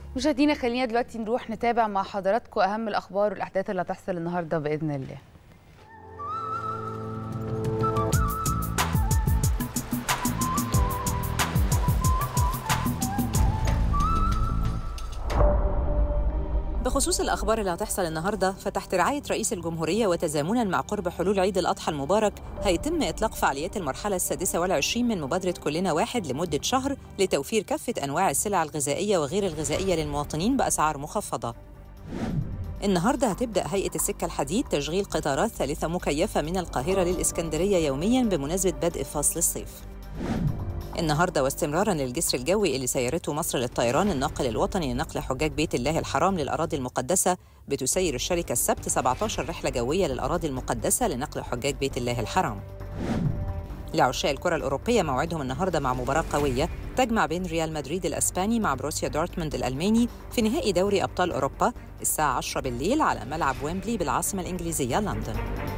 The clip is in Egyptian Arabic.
مشاهدينا خلينا دلوقتي نروح نتابع مع حضراتكم اهم الاخبار والاحداث اللي هتحصل النهارده باذن الله بخصوص الأخبار اللي هتحصل النهاردة فتحت رعاية رئيس الجمهورية وتزامنا مع قرب حلول عيد الأضحى المبارك هيتم إطلاق فعاليات المرحلة السادسة والعشرين من مبادرة كلنا واحد لمدة شهر لتوفير كافة أنواع السلع الغذائية وغير الغذائية للمواطنين بأسعار مخفضة النهارده هتبدا هيئه السكه الحديد تشغيل قطارات ثالثه مكيفه من القاهره للاسكندريه يوميا بمناسبه بدء فصل الصيف النهارده واستمرارا للجسر الجوي اللي سيرته مصر للطيران الناقل الوطني لنقل حجاج بيت الله الحرام للاراضي المقدسه بتسير الشركه السبت 17 رحله جويه للاراضي المقدسه لنقل حجاج بيت الله الحرام. لعشاق الكرة الأوروبية موعدهم النهاردة مع مباراة قوية تجمع بين ريال مدريد الأسباني مع بروسيا دورتموند الألماني في نهائي دوري أبطال أوروبا الساعة 10 بالليل على ملعب ويمبلي بالعاصمة الإنجليزية لندن.